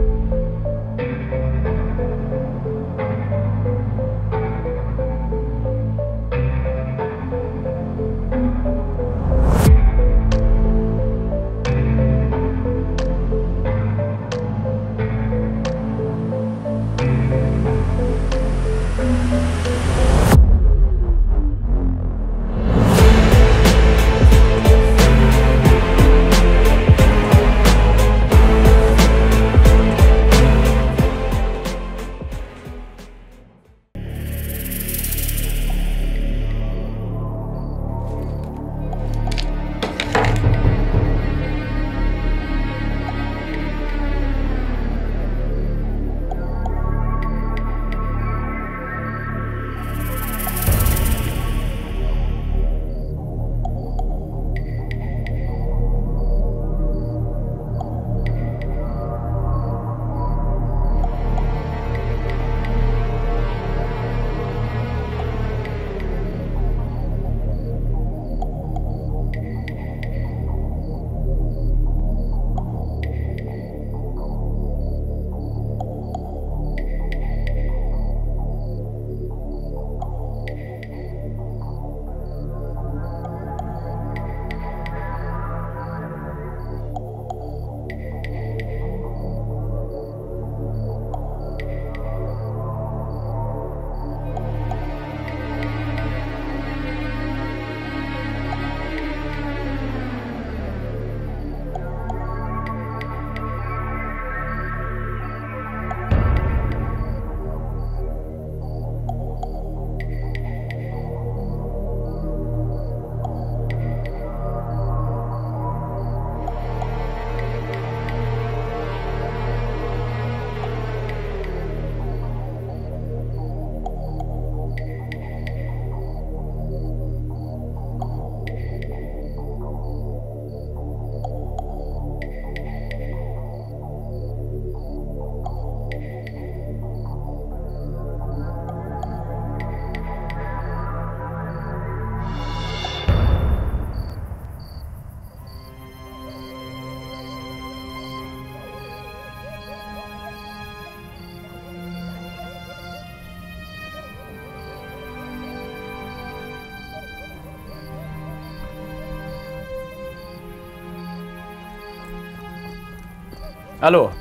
الو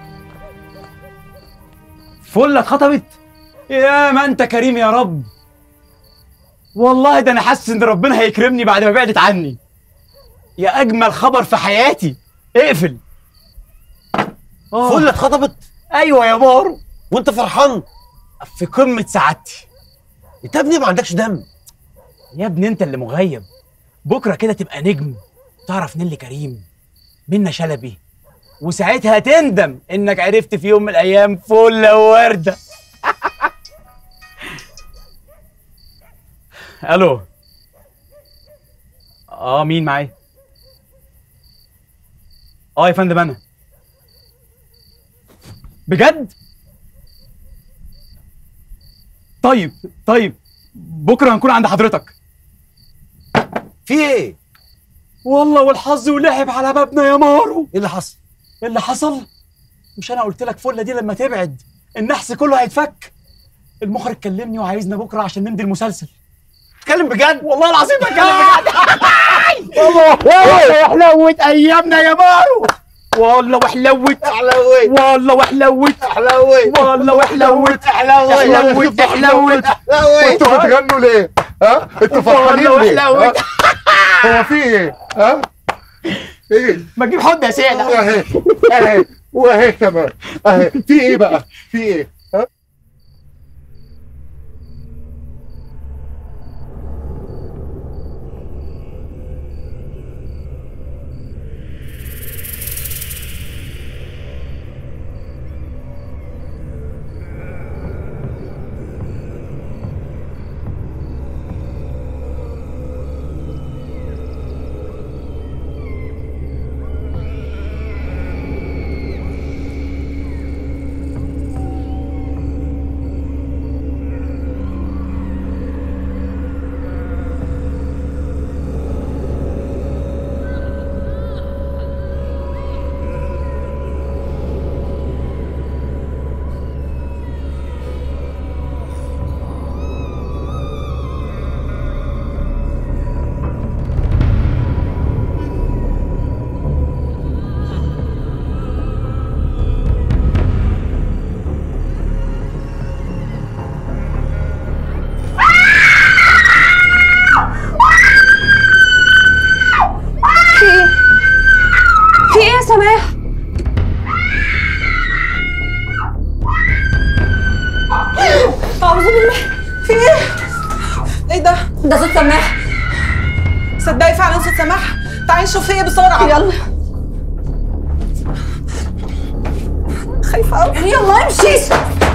فلة اتخطبت يا ما انت كريم يا رب والله ده انا حاسس ان ربنا هيكرمني بعد ما بعدت عني يا اجمل خبر في حياتي اقفل آه. فل اتخطبت ايوه يا مارو وانت فرحان في قمه سعادتي انت يا ابني ما عندكش دم يا ابني انت اللي مغيب بكره كده تبقى نجم تعرف نيلي كريم منى شلبي وساعتها تندم انك عرفت في يوم من الايام فله وورده الو اه مين معايا اه يا فندم انا بجد طيب طيب بكره هنكون عند حضرتك في ايه والله والحظ ولعب على بابنا يا مارو ايه اللي حصل اللي حصل مش انا قلت لك فله دي لما تبعد النحس كله هيتفك المخرج كلمني وعايزنا بكره عشان نمضي المسلسل اتكلم بجد والله العظيم بتكلم بجد والله وحلوت ايامنا يا مارو والله وحلوت حلوي والله وحلوت حلوي والله وحلوت حلوي حلوت حلوت حلوي انتوا بتغنوا ليه؟ ها؟ انتوا فرحانين والله ليه؟ وحلوت ها؟ هو في ايه؟ ها؟ ايه؟ ما تجيب حد يا سيدة واهي اهي واهي كمان اهي في ايه بقى؟ في ايه؟ ها؟ ده صوت سماح صدقي فعلا صوت سماح تعالي نشوف ايه بسرعه يلا خايفه قوي يلا امشي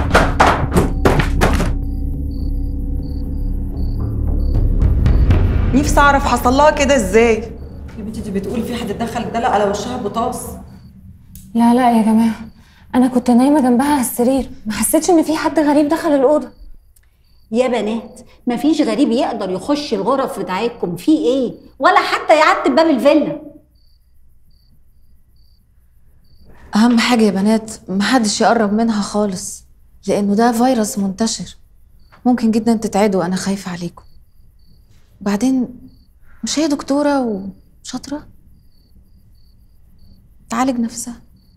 نفسي اعرف حصل لها كده ازاي يا بنتي دي بتقول في حد دخل ادلق على وشها بطاس لا لا يا جماعة أنا كنت نايمة جنبها على السرير ما حسيتش إن في حد غريب دخل الأوضة يا بنات مفيش غريب يقدر يخش الغرف بتاعتكم في ايه ولا حتى يعتب باب الفيلا أهم حاجة يا بنات محدش يقرب منها خالص لأنه ده فيروس منتشر ممكن جدا تتعدوا أنا خايفة عليكم بعدين مش هي دكتورة وشاطرة تعالج نفسها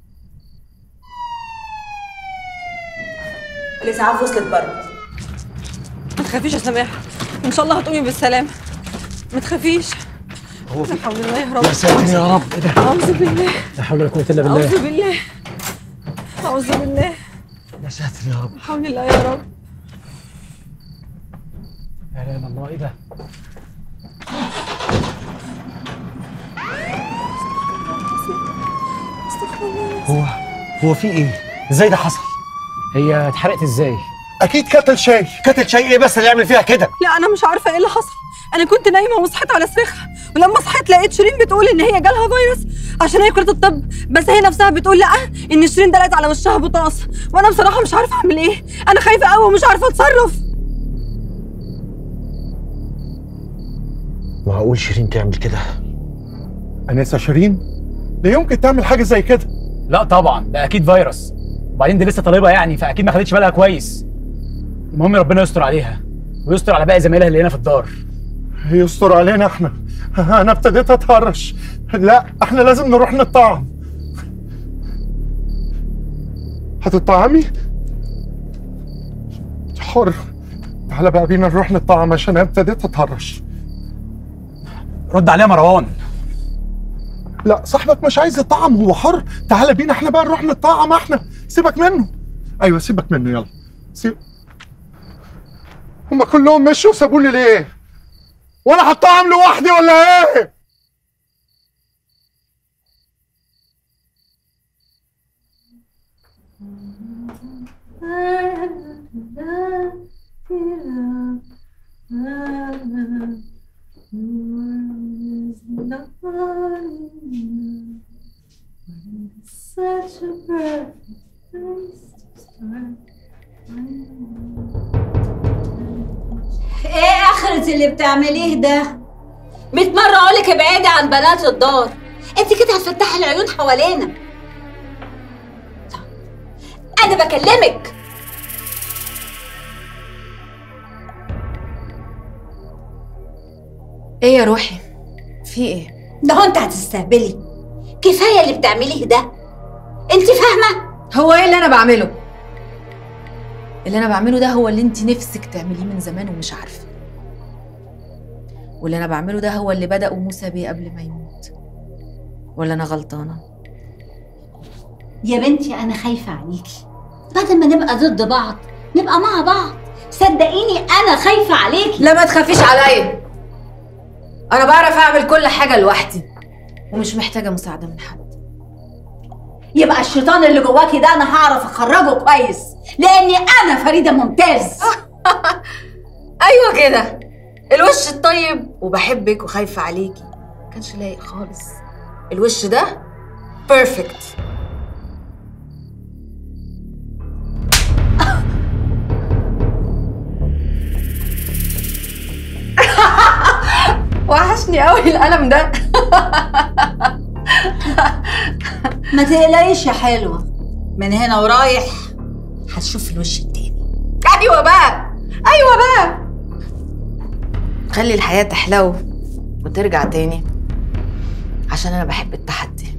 الاسعاف وصلت بره ما تخافيش يا سماح ان شاء الله هتقومي بالسلامه ما تخافيش هو لا في حول الله يا رب يا ساتر يا رب ايه ده اعوذ بالله لا حول ولا قوه الا بالله اعوذ بالله اعوذ بالله يا ساتر يا رب لا حول الله يا رب لا اله الا الله ايه ده هو هو في ايه ازاي ده حصل هي اتحرقت ازاي اكيد كتل شاي كتل شيء ايه بس اللي يعمل فيها كده لا انا مش عارفه ايه اللي حصل انا كنت نايمه وصحيت على صريخها ولما صحيت لقيت شيرين بتقول ان هي جالها فيروس عشان هي كليه الطب بس هي نفسها بتقول لا ان شيرين دلقت على وشها بطاس وانا بصراحه مش عارفه اعمل ايه انا خايفه قوي ومش عارفه اتصرف معقول شيرين تعمل كده انسه شيرين لا يمكن تعمل حاجه زي كده لا طبعا ده اكيد فيروس وبعدين دي لسه طالبه يعني فاكيد ما خدتش بالها كويس المهم ربنا يستر عليها ويستر على باقي زمايلها اللي هنا في الدار يستر علينا احنا انا ابتديت اتهرش لا احنا لازم نروح نطعم هتطعمي حر تعالى بقى بينا نروح نطعم عشان انا ابتديت اتهرش رد عليها مروان لا صاحبك مش عايز يطعم هو حر تعالى بينا احنا بقى نروح نطعم احنا سيبك منه ايوه سيبك منه يلا سيب هما كلهم مشوا وسابوني ليه وانا هطعم لوحدي ولا ايه ايه اخرة اللي بتعمليه ده مية مرة اقولك ابعدي عن بنات الدار انت كده هتفتحي العيون حوالينا انا بكلمك إيه يا روحي في إيه ده هو انت هتستهبلي كفاية اللي بتعمليه ده انت فاهمة هو إيه اللي أنا بعمله اللي أنا بعمله ده هو اللي أنت نفسك تعمليه من زمان ومش عارفة واللي أنا بعمله ده هو اللي بدأه موسى بيه قبل ما يموت ولا أنا غلطانة يا بنتي انا خايفة عليكي بدل ما نبقى ضد بعض نبقى مع بعض صدقيني انا خايفة عليكي لا ما تخافيش عليا انا بعرف اعمل كل حاجه لوحدي ومش محتاجه مساعده من حد يبقى الشيطان اللي جواكي ده انا هعرف اخرجه كويس لاني انا فريدة ممتاز ايوه كده الوش الطيب وبحبك وخايفه عليكي كانش لايق خالص الوش ده بيرفكت وحشني قوي القلم ده ما تقلقيش يا حلوة من هنا ورايح هتشوف الوش التاني ايوه بقى ايوه بقى خلي الحياه تحلو وترجع تاني عشان انا بحب التحدي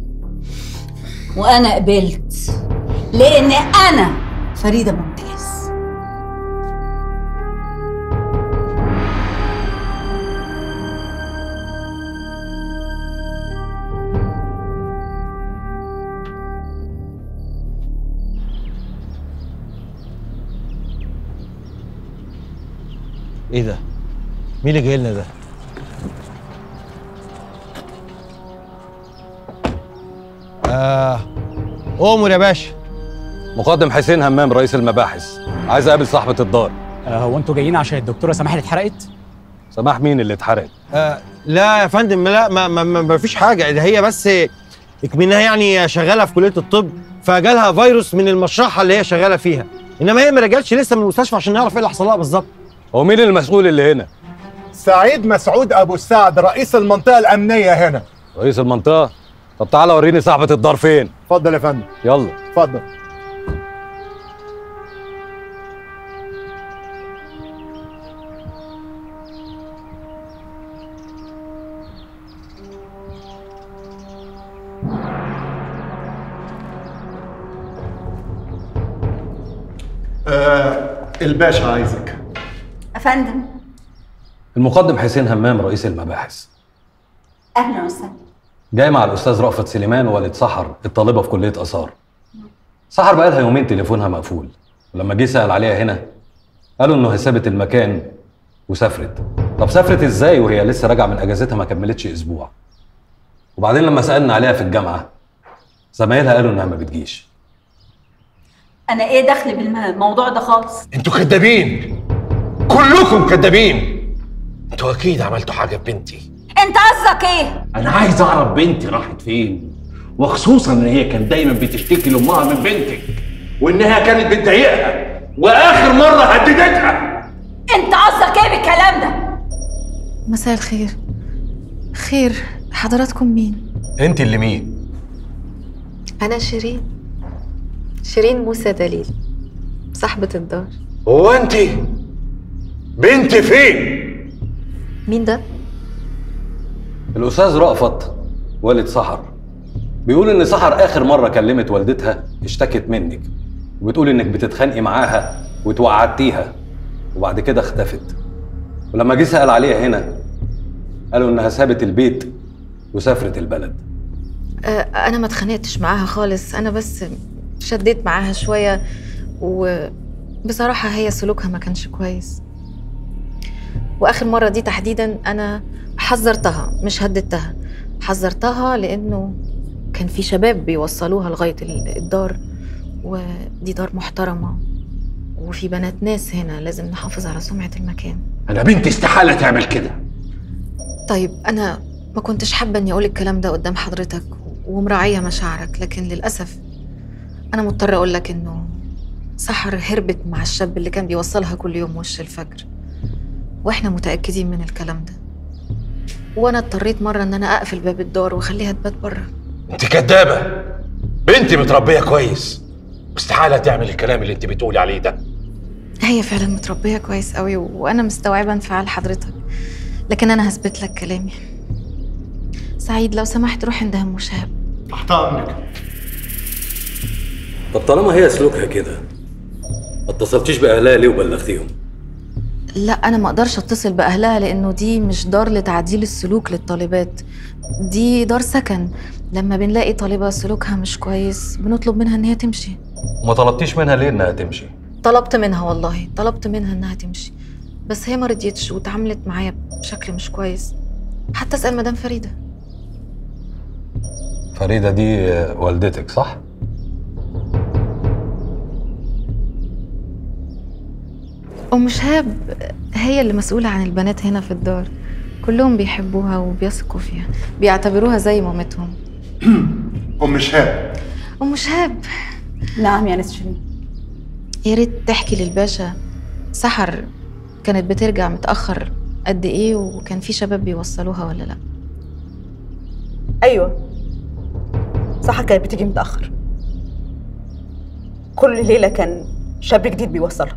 وانا قبلت لان انا فريدة ممتاز ايه ده مين اللي جاي لنا ده؟ آه أمر يا باشا مقدم حسين همام رئيس المباحث عايز اقابل صاحبة الدار آه هو انتوا جايين عشان الدكتوره سماح اللي اتحرقت سماح مين اللي اتحرق آه لا يا فندم لا ما, ما, ما, ما فيش حاجة ده هي بس اكمنها يعني شغالة في كلية الطب فجالها فيروس من المشرحة اللي هي شغالة فيها إنما هي ما رجعتش لسه من المستشفى عشان نعرف إيه اللي حصل لها بالظبط هو مين المسؤول اللي هنا سعيد مسعود ابو السعد رئيس المنطقه الامنيه هنا رئيس المنطقة طب تعالى وريني صاحبة الدار فين اتفضل يا فندم يلا اتفضل آه الباشا عايزك افندم المقدم حسين همام رئيس المباحث اهلا وسهلا جاي مع الاستاذ رأفت سليمان والد سحر الطالبة في كلية آثار سحر بقالها يومين تليفونها مقفول ولما جه سأل عليها هنا قالوا انه سابت المكان وسافرت طب سافرت ازاي وهي لسه راجعه من اجازتها ما كملتش اسبوع وبعدين لما سالنا عليها في الجامعه زمايلها قالوا انها ما بتجيش انا ايه دخل بالموضوع ده خالص انتوا كدابين كلكم كدابين انتوا اكيد عملتوا حاجه ببنتي انت قصدك ايه انا عايز اعرف بنتي راحت فين وخصوصا ان هي كانت دايما بتشتكي لامها من بنتك وانها كانت بتضايقها واخر مره هددتها انت قصدك ايه بالكلام ده مساء الخير خير حضراتكم مين انت اللي مين انا شيرين شيرين موسى دليل صاحبة الدار هو انت بنتي فين مين ده الاستاذ رأفت والد سحر بيقول ان سحر اخر مره كلمت والدتها اشتكت منك وبتقول انك بتتخانقي معاها وتوعدتيها وبعد كده اختفت ولما جه سأل عليها هنا قالوا انها سابت البيت وسافرت البلد آه، انا ما اتخانقتش معاها خالص انا بس شديت معاها شويه وبصراحه هي سلوكها ما كانش كويس واخر مره دي تحديدا انا حذرتها مش هددتها حذرتها لانه كان في شباب بيوصلوها لغايه ال- الدار ودي دار محترمه وفي بنات ناس هنا لازم نحافظ على سمعه المكان انا بنتي استحاله تعمل كده طيب أنا ما كنتش حابة إني أقول الكلام ده قدام حضرتك ومراعية مشاعرك لكن للأسف أنا مضطرة أقول لك إنه سحر هربت مع الشاب اللي كان بيوصلها كل يوم وش الفجر وإحنا متأكدين من الكلام ده وأنا اضطريت مرة إن أنا أقفل باب الدار وأخليها تبات بره انت كدابه بنتي متربيه كويس استحاله تعمل الكلام اللي انت بتقولي عليه ده هي فعلا متربية كويس قوي وأنا مستوعبة انفعال حضرتك لكن أنا هثبت لك كلامي سعيد لو سمحت روح عند أم شهاب تحت امرك طب طالما هي سلوكها كده ما اتصلتيش باهلها ليه وبلغتيهم لا انا ما اقدرش اتصل باهلها لانه دي مش دار لتعديل السلوك للطالبات دي دار سكن لما بنلاقي طالبه سلوكها مش كويس بنطلب منها ان هي تمشي وما طلبتيش منها ليه انها تمشي طلبت منها والله طلبت منها انها تمشي بس هي ما رضيتش وتعاملت معايا بشكل مش كويس حتى اسال مدام فريده فريده دي والدتك صح ام شهاب هي اللي مسؤوله عن البنات هنا في الدار كلهم بيحبوها وبيثقوا فيها بيعتبروها زي مامتهم ام شهاب ام شهاب نعم يا ناس شيرين يا ريت تحكي للباشا سحر كانت بترجع متأخر قد إيه وكان في شباب بيوصلوها ولا لأ ايوه سحر كانت بتيجي متاخر كل ليله كان شاب جديد بيوصلها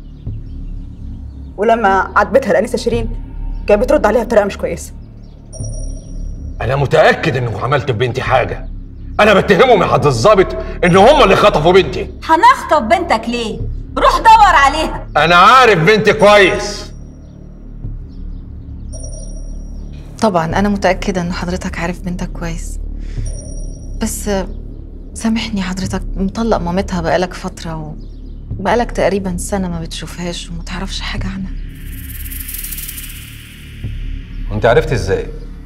ولما عاتبتها الانسه شيرين كانت بترد عليها بطريقه مش كويسه انا متاكد انكم عملتوا ببنتي حاجه انا بتهمهم يا حضرة الظابط ان هم اللي خطفوا بنتي هنخطف بنتك ليه روح دور عليها انا عارف بنتي كويس طبعا أنا متأكدة إن حضرتك عارف بنتك كويس بس سامحني حضرتك مطلق مامتها بقالك فترة وبقالك تقريبا سنة ما بتشوفهاش وما تعرفش حاجة عنها انت عرفتي ازاي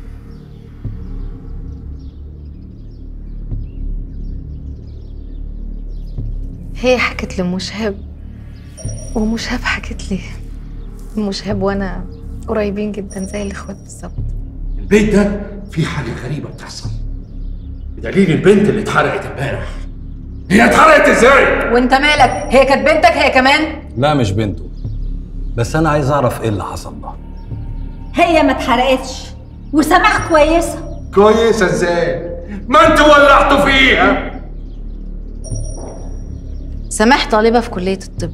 هي حكت لمشهب ومشهب حكت لي مشهب وانا قريبين جدا زي الاخوات بالظبط البيت ده فيه حاجه غريبه بتحصل بدليل البنت اللي اتحرقت امبارح هي اتحرقت ازاي؟ وانت مالك هي كانت بنتك هي كمان لا مش بنته بس انا عايز اعرف ايه اللي حصل لها هي ما اتحرقتش وسماح كويسه كويسه ازاي؟ ما انتوا ولعتوا فيها سماح طالبة في كلية الطب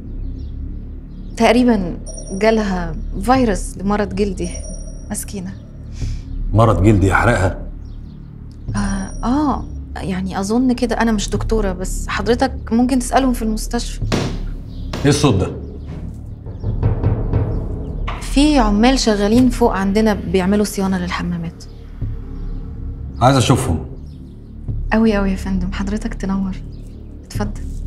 تقريبا جالها فيروس لمرض جلدي مسكينة مرض جلدي يحرقها آه, آه يعني أظن كده أنا مش دكتورة بس حضرتك ممكن تسألهم في المستشفى ايه الصوت ده في عمال شغالين فوق عندنا بيعملوا صيانة للحمامات عايز اشوفهم أوي أوي يا فندم حضرتك تنور اتفضل